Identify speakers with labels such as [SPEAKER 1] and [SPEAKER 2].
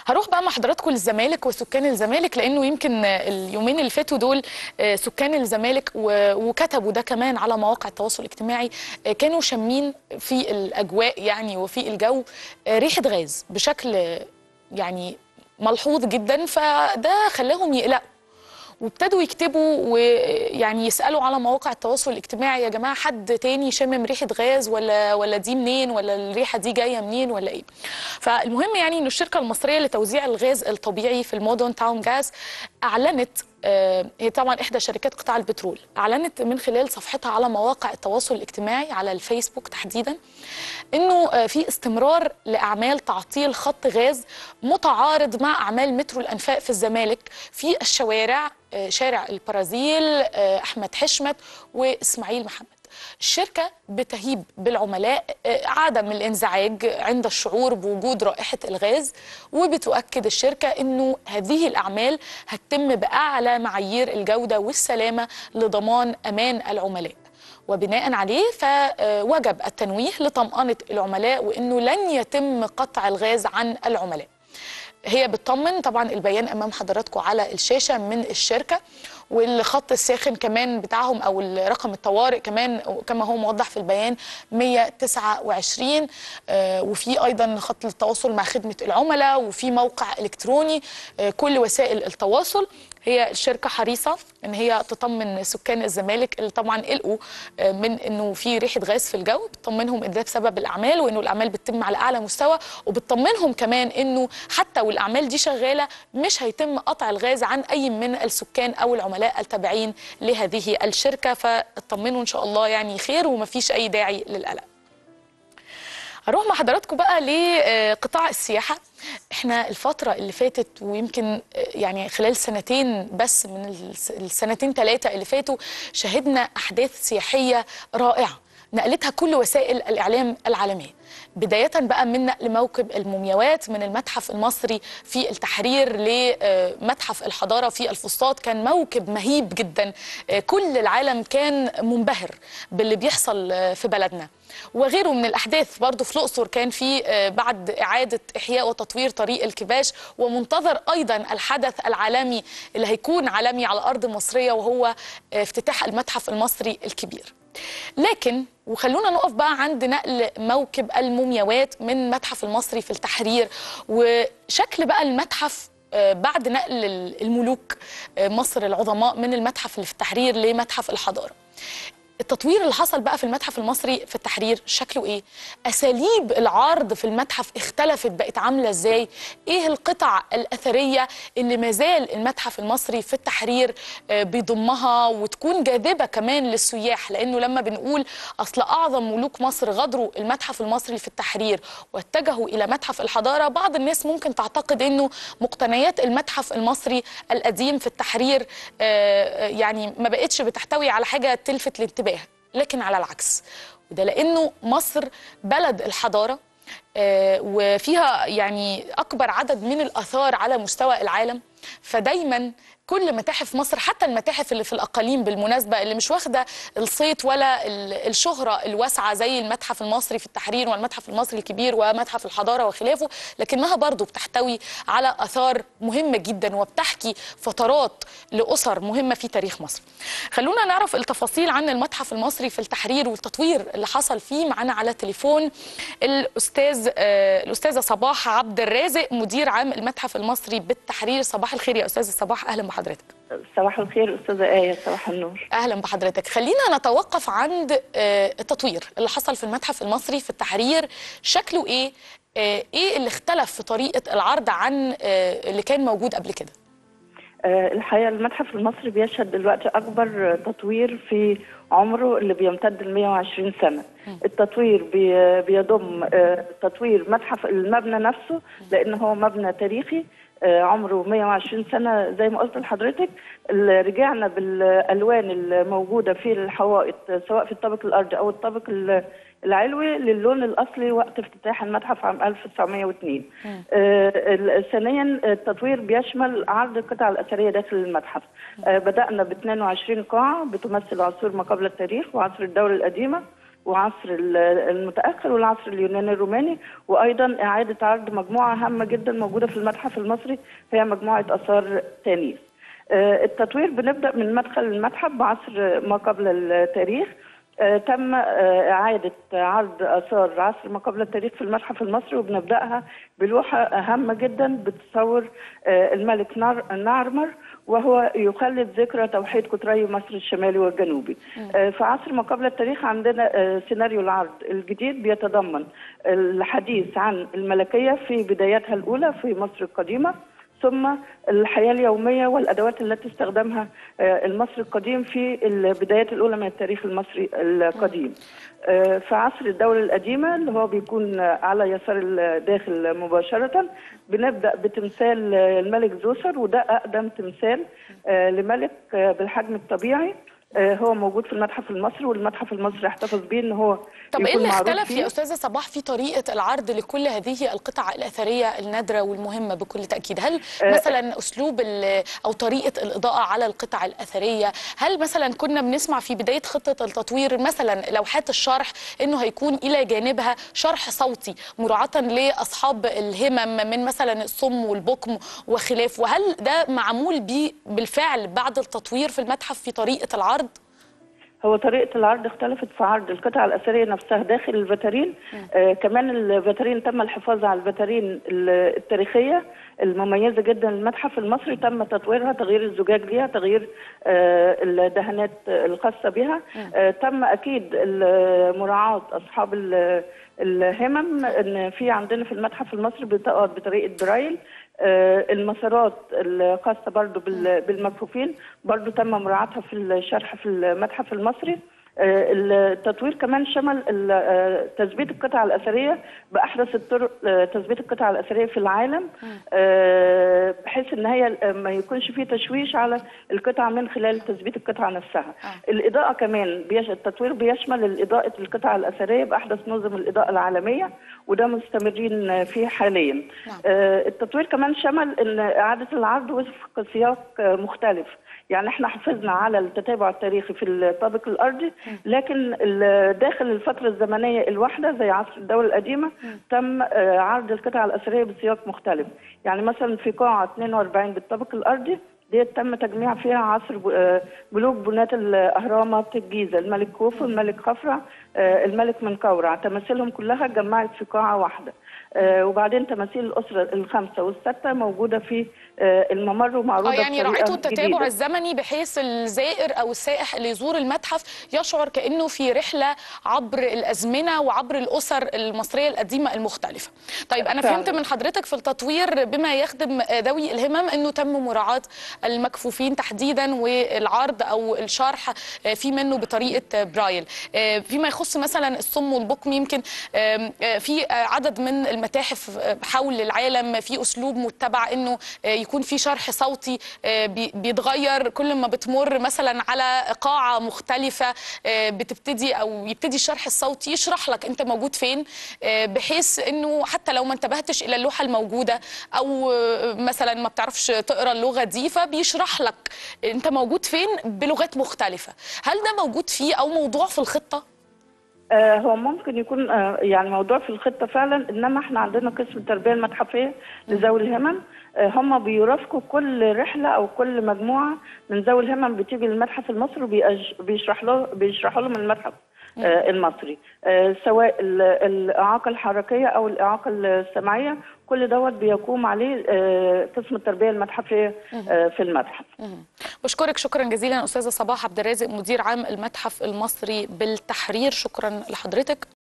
[SPEAKER 1] هروح بقى مع حضراتكم للزمالك وسكان الزمالك لانه يمكن اليومين اللي فاتوا دول آه، سكان الزمالك و- وكتبوا ده كمان على مواقع التواصل الاجتماعي آه، كانوا شامين في الاجواء يعني وفي الجو آه، ريحه غاز بشكل آه، يعني ملحوظ جدا فده خلاهم يقلقوا وابتدوا يكتبوا ويعني يسالوا على مواقع التواصل الاجتماعي يا جماعه حد تاني شامم ريحه غاز ولا ولا دي منين ولا الريحه دي جايه منين ولا ايه فالمهم يعني ان الشركه المصريه لتوزيع الغاز الطبيعي في المودون تاون جاز اعلنت آه، هي طبعا احدى شركات قطاع البترول اعلنت من خلال صفحتها على مواقع التواصل الاجتماعي على الفيسبوك تحديدا انه آه، في استمرار لاعمال تعطيل خط غاز متعارض مع اعمال مترو الانفاق في الزمالك في الشوارع آه، شارع البرازيل آه، احمد حشمت واسماعيل محمد الشركة بتهيب بالعملاء آه، عدم الانزعاج عند الشعور بوجود رائحة الغاز وبتؤكد الشركة أنه هذه الأعمال هتتم بأعلى معايير الجودة والسلامة لضمان أمان العملاء وبناء عليه فوجب التنويه لطمأنة العملاء وأنه لن يتم قطع الغاز عن العملاء هي بتطمن طبعا البيان امام حضراتكم على الشاشه من الشركه والخط الساخن كمان بتاعهم او رقم الطوارئ كمان كما هو موضح في البيان 129 آه، وفي ايضا خط التواصل مع خدمه العملاء وفي موقع الكتروني آه، كل وسائل التواصل هي الشركه حريصه ان هي تطمن سكان الزمالك اللي طبعا قلقوا آه، من انه في ريحه غاز في الجو بتطمنهم ان ده بسبب الاعمال وانه الاعمال بتتم على اعلى مستوى وبتطمنهم كمان انه حتى والاعمال دي شغاله مش هيتم قطع الغاز عن اي من السكان او العملاء التابعين لهذه الشركه فاطمنوا ان شاء الله يعني خير ومفيش اي داعي للقلق هروح مع حضراتكم بقى لقطاع السياحة احنا الفترة اللي فاتت ويمكن آه، يعني خلال سنتين بس من الس- السنتين ثلاثة اللي فاتوا شهدنا أحداث سياحية رائعة نقلتها كل وسائل الإعلام العالمية بداية بقى من نقل موكب المومياوات من المتحف المصري في التحرير لمتحف الحضارة في الفسطاط كان موكب مهيب جدا آه، كل العالم كان منبهر باللي بيحصل آه، في بلدنا وغيره من الأحداث برضو في الأقصر كان في آه، بعد إعادة إحياء وتطوير طريق الكباش ومنتظر أيضا الحدث العالمي اللي هيكون عالمي على أرض مصرية وهو آه، افتتاح المتحف المصري الكبير لكن وخلونا نقف بقى عند نقل موكب المومياوات من متحف المصري في التحرير وشكل بقى المتحف آه، بعد نقل الملوك آه، مصر العظماء من المتحف اللي في التحرير لمتحف الحضاره التطوير اللي حصل بقى في المتحف المصري في التحرير شكله ايه اساليب العرض في المتحف اختلفت بقت عامله ازاي ايه القطع الاثريه اللي مازال المتحف المصري في التحرير آه، بيضمها وتكون جاذبه كمان للسياح لانه لما بنقول اصل اعظم ملوك مصر غادروا المتحف المصري في التحرير واتجهوا الى متحف الحضاره بعض الناس ممكن تعتقد انه مقتنيات المتحف المصري القديم في التحرير آه، آه، يعني ما بقتش بتحتوي على حاجه تلفت الانتباه لكن على العكس وده لانه مصر بلد الحضاره آه، وفيها يعني اكبر عدد من الاثار على مستوى العالم فدايما كل متاحف مصر حتى المتاحف اللي في الاقاليم بالمناسبه اللي مش واخده الصيت ولا ال- الشهره الواسعه زي المتحف المصري في التحرير والمتحف المصري الكبير ومتحف الحضاره وخلافه لكنها برضو بتحتوي على اثار مهمه جدا وبتحكي فترات لاسر مهمه في تاريخ مصر. خلونا نعرف التفاصيل عن المتحف المصري في التحرير والتطوير اللي حصل فيه معانا على تليفون الاستاذ آه، الاستاذه صباح عبد الرازق مدير عام المتحف المصري بالتحرير صباح الخير يا استاذه صباح اهلا بحضرتك.
[SPEAKER 2] صباح الخير استاذه ايه صباح النور
[SPEAKER 1] اهلا بحضرتك خلينا نتوقف عند آه، التطوير اللي حصل في المتحف المصري في التحرير شكله ايه آه، ايه اللي اختلف في طريقه العرض عن آه، اللي كان موجود قبل كده
[SPEAKER 2] آه، الحقيقه المتحف المصري بيشهد دلوقتي اكبر تطوير في عمره اللي بيمتد ل 120 سنه التطوير بي- بيضم آه، تطوير متحف المبنى نفسه لان هو مبنى تاريخي آه، عمره 120 سنه زي ما قلت لحضرتك ال- رجعنا بالالوان الموجوده في الحوائط آه، سواء في الطابق الارضي او الطابق ال- العلوي للون الاصلي وقت افتتاح المتحف عام 1902 آه، ال- ثانيا التطوير بيشمل عرض القطع الاثريه داخل المتحف آه، بدانا ب 22 قاعه بتمثل عصور ما قبل التاريخ وعصر الدوله القديمه وعصر ال- المتاخر والعصر اليوناني الروماني وايضا اعاده عرض مجموعه هامه جدا موجوده في المتحف المصري هي مجموعه اثار تانيث. آه، التطوير بنبدا من مدخل المتحف بعصر ما قبل التاريخ آه، تم آه، إعادة عرض آثار عصر ما قبل التاريخ في المتحف المصري وبنبدأها بلوحة هامة جدا بتصور آه، الملك نار- نعرمر وهو يخلد ذكرى توحيد قطري مصر الشمالي والجنوبي. آه، في عصر ما قبل التاريخ عندنا آه، سيناريو العرض الجديد بيتضمن الحديث عن الملكية في بداياتها الأولى في مصر القديمة ثم الحياة اليومية والأدوات التي استخدمها آه، المصري القديم في البدايات الأولى من التاريخ المصري القديم آه، في عصر الدولة القديمة اللي هو بيكون آه، على يسار الداخل مباشرة بنبدأ بتمثال آه، الملك زوسر وده أقدم تمثال آه، لملك آه، بالحجم الطبيعي آه، هو موجود في المتحف المصري والمتحف المصري احتفظ بيه ان هو
[SPEAKER 1] طب ايه
[SPEAKER 2] يكون
[SPEAKER 1] اللي
[SPEAKER 2] معروض
[SPEAKER 1] اختلف
[SPEAKER 2] فيه.
[SPEAKER 1] يا استاذه صباح في طريقه العرض لكل هذه القطع الاثريه النادره والمهمه بكل تاكيد هل مثلا اسلوب ال- او طريقه الاضاءه على القطع الاثريه هل مثلا كنا بنسمع في بدايه خطه التطوير مثلا لوحات الشرح انه هيكون الى جانبها شرح صوتي مراعاه لاصحاب الهمم من مثلا الصم والبكم وخلافه وهل ده معمول بيه بالفعل بعد التطوير في المتحف في طريقه العرض
[SPEAKER 2] هو طريقة العرض اختلفت في عرض القطع الأثرية نفسها داخل الفاترين آه كمان الفاترين تم الحفاظ على الفاترين ال- التاريخية المميزة جدا للمتحف المصري تم تطويرها تغيير الزجاج ليها تغيير آه الدهانات الخاصة بها آه تم أكيد ال- مراعاة أصحاب ال- الهمم ان في عندنا في المتحف المصري بتقعد بطريقه برايل آه، المسارات الخاصه برضو بال- بالمكفوفين برضو تم مراعاتها في الشرح في المتحف المصري آه، التطوير كمان شمل ال- آه، تثبيت القطع الاثريه باحدث الطرق آه، تثبيت القطع الاثريه في العالم آه، بحيث ان هي آه، ما يكونش فيه تشويش على القطع من خلال تثبيت القطعه نفسها الاضاءه كمان بيش التطوير بيشمل الاضاءه القطع الاثريه باحدث نظم الاضاءه العالميه وده مستمرين فيه حاليا
[SPEAKER 1] نعم.
[SPEAKER 2] آه، التطوير كمان شمل ان اعاده العرض وفق سياق آه، مختلف يعني احنا حافظنا على التتابع التاريخي في الطابق الارضي لكن ال- داخل الفتره الزمنيه الواحده زي عصر الدوله القديمه تم آه، عرض القطع الاثريه بسياق مختلف يعني مثلا في قاعه 42 بالطابق الارضي دي تم تجميع فيها عصر ب- آه، ملوك بناة الأهرامات الجيزة الملك خوفو الملك خفرع آه، الملك منقورع تماثيلهم كلها اتجمعت في قاعة واحدة آه، وبعدين تماثيل الأسرة الخمسة والستة موجودة في آه، الممر ومعروضة
[SPEAKER 1] اه يعني
[SPEAKER 2] بطريقة
[SPEAKER 1] راعيتوا التتابع
[SPEAKER 2] جديدة.
[SPEAKER 1] الزمني بحيث الزائر او السائح اللي يزور المتحف يشعر كانه في رحله عبر الازمنه وعبر الاسر المصريه القديمه المختلفه. طيب انا
[SPEAKER 2] فعلا.
[SPEAKER 1] فهمت من حضرتك في التطوير بما يخدم ذوي الهمم انه تم مراعاه المكفوفين تحديدا والعرض او الشرح آه، في منه بطريقه برايل. آه، فيما يخص مثلا الصم والبكم يمكن آم، آه، في آه، عدد من المتاحف آه، حول العالم في اسلوب متبع انه آه، يكون في شرح صوتي آه، بي- بيتغير كل ما بتمر مثلا على قاعه مختلفه آه، بتبتدي او يبتدي الشرح الصوتي يشرح لك انت موجود فين آه، بحيث انه حتى لو ما انتبهتش الى اللوحه الموجوده او آه، مثلا ما بتعرفش تقرا اللغه دي فبيشرح لك انت موجود فين بلغات مختلفه هل ده موجود فيه او موضوع في الخطه
[SPEAKER 2] آه، هو ممكن يكون آه، يعني موضوع في الخطة فعلا إنما إحنا عندنا قسم التربية المتحفية لذوي الهمم آه، هم بيرافقوا كل رحلة أو كل مجموعة من ذوي الهمم بتيجي للمتحف المصري وبيأج- بيشرح له بيشرحوا لهم المتحف آه، المصري آه، سواء ال- الإعاقة الحركية أو الإعاقة السمعية كل دوت بيقوم عليه آه، قسم التربية المتحفية آه، في المتحف
[SPEAKER 1] بشكرك شكرا جزيلا استاذه صباح عبد الرازق مدير عام المتحف المصري بالتحرير شكرا لحضرتك